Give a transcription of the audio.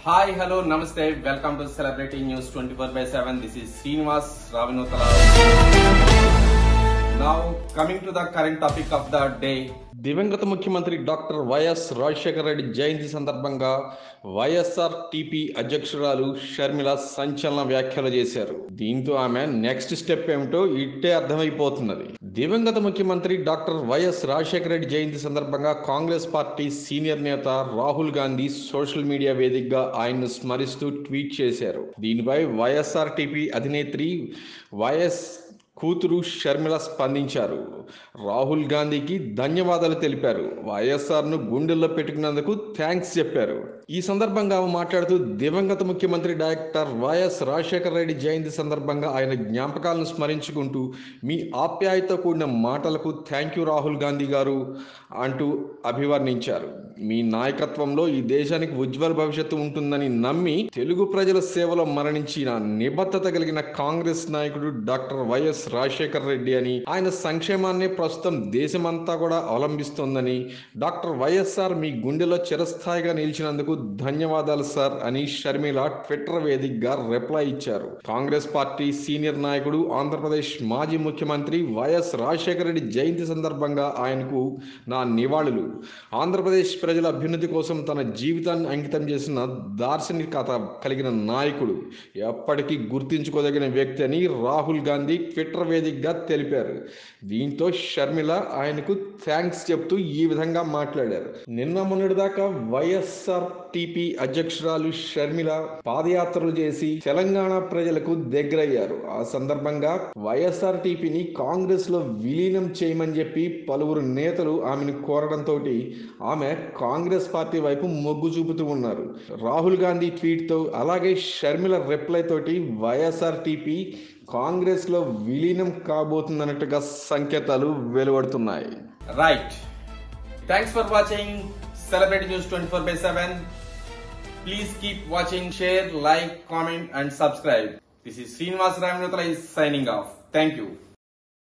Hi hello namaste welcome to celebrity news twenty four by seven this is Srinivas Ravinothala now coming to the current topic of the day దివంగత ముఖ్యమంత్రి doctor YS Rajasekhara Reddy జయంతి సందర్భంగా YSR TP అధ్యక్షురాలు షర్మిల సంచలన వ్యాఖ్యలు చేశారు దీంతో ఆమె నెక్స్ట్ స్టెప్ ఏమిటో ఇట్టే అర్థమైపోతున్నది దివంగత ముఖ్యమంత్రి డాక్టర్ వైఎస్ రాజశేఖర రెడ్డి జయంతి సందర్భంగా కాంగ్రెస్ పార్టీ సీనియర్ నేత రాహుల్ గాంధీ సోషల్ మీడియా వేదికగా ఆయన్ను స్మరిస్తూ ట్వీట్ చేశారు దీనిపై వైఎస్ఆర్ టిపి అధినేత్రి వైఎస్ కూతురు షర్మిల స్పందించారు రాహుల్ గాంధీకి ధన్యవాదాలు తెలిపారు వైఎస్ఆర్ను గుండెల్లో పెట్టుకున్నందుకు థ్యాంక్స్ చెప్పారు ఈ సందర్భంగా ఆమె మాట్లాడుతూ దివంగత ముఖ్యమంత్రి డాక్టర్ వైఎస్ రాజశేఖర రెడ్డి జయంతి సందర్భంగా ఆయన జ్ఞాపకాలను స్మరించుకుంటూ మీ ఆప్యాయత కూడిన మాటలకు థ్యాంక్ యూ రాహుల్ గాంధీ గారు అంటూ అభివర్ణించారు మీ నాయకత్వంలో ఈ దేశానికి ఉజ్వల భవిష్యత్తు ఉంటుందని నమ్మి తెలుగు ప్రజల సేవలో మరణించిన నిబద్ధత కలిగిన కాంగ్రెస్ నాయకుడు డాక్టర్ వైఎస్ రాజశేఖర రెడ్డి అని ఆయన సంక్షేమాన్ని ప్రస్తుతం దేశమంతా కూడా అవలంబిస్తోందని డాక్టర్ వైఎస్ఆర్ మీ గుండెలో చిరస్థాయిగా నిలిచినందుకు ధన్యవాదాలు సార్ అని షర్మిల ట్విట్టర్ వేదికగా రిప్లై ఇచ్చారు కాంగ్రెస్ పార్టీ సీనియర్ నాయకుడు ఆంధ్రప్రదేశ్ మాజీ ముఖ్యమంత్రి వైఎస్ రాజశేఖర రెడ్డి జయంతి సందర్భంగా ఆయనకు నా నివాళులు ఆంధ్రప్రదేశ్ ప్రజల అభ్యున్నతి కోసం తన జీవితాన్ని అంకితం చేసిన దార్శనికత కలిగిన నాయకుడు ఎప్పటికీ గుర్తించుకోదగిన వ్యక్తి అని రాహుల్ గాంధీ ట్విట్టర్ వేదికగా తెలిపారు దీంతో షర్మిల ఆయనకు థ్యాంక్స్ చెప్తూ ఈ విధంగా మాట్లాడారు నిన్న మొన్నటిదాకా వైఎస్ఆర్ టిపి అధ్యక్షురాలు షర్మిల పాదయాత్రలు చేసి తెలంగాణ ప్రజలకు దగ్గరయ్యారు ఆ సందర్భంగా వైఎస్ఆర్ టిపిని కాంగ్రెస్ లో విలీనం చేయమని చెప్పి పలువురు నేతలు ఆమెను కోరడంతో ఆమె కాంగ్రెస్ పార్టీ వైపు మొగ్గు చూపుతూ ఉన్నారు రాహుల్ గాంధీ ట్వీట్ తో అలాగే షర్మిల రిప్లై తోటి వైఎస్ఆర్ టిపి కాంగ్రెస్ లో విలీనం కాబోతుందన్నట్టుగా సంకేతాలు వెలువడుతున్నాయి right thanks for watching celebrity news twenty four by seven please keep watching share like comment and subscribe this is Srinivas Raminothala is signing off. Thank you.